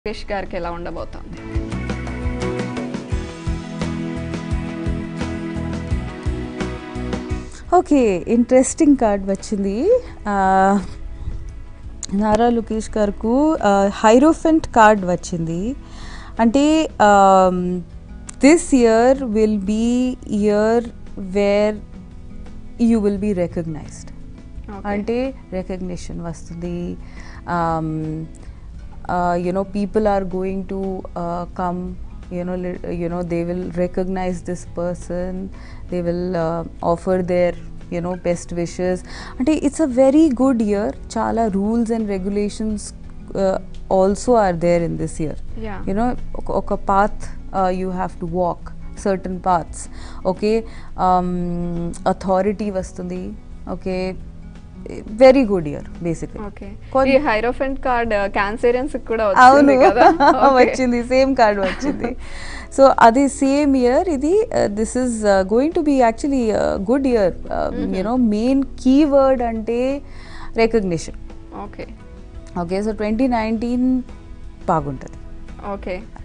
లోకేష్ గారికి ఎలా ఉండబోతోంది ఓకే ఇంట్రెస్టింగ్ కార్డ్ వచ్చింది ఆ, నారా లోకేష్ గారికి హైరోఫెంట్ కార్డ్ వచ్చింది అంటే this year will be year where you will be recognised అంటే రికగ్నిషన్ వస్తుంది you know people are going to come you know li- you know they will recognize this person they will uh, offer their you know best wishes అంటే it's a very good year చాలా rules and regulations also are there in this year Yeah. you know ఒక- ఒక path you have to walk certain paths okay authority వస్తుంది okay very good year basically okay కొన్- ఈ hierophant card క్యాన్సరియన్స్ కూడా అవును వచ్చింది కదా Okay. వచ్చింది సేమ్ కార్డ్ వచ్చింది సో అది సేమ్ ఇయర్ ఇది this is going to be actually good year you know main keyword అంటే recognition okay okay so twenty nineteen బాగుంటుంది ఓకే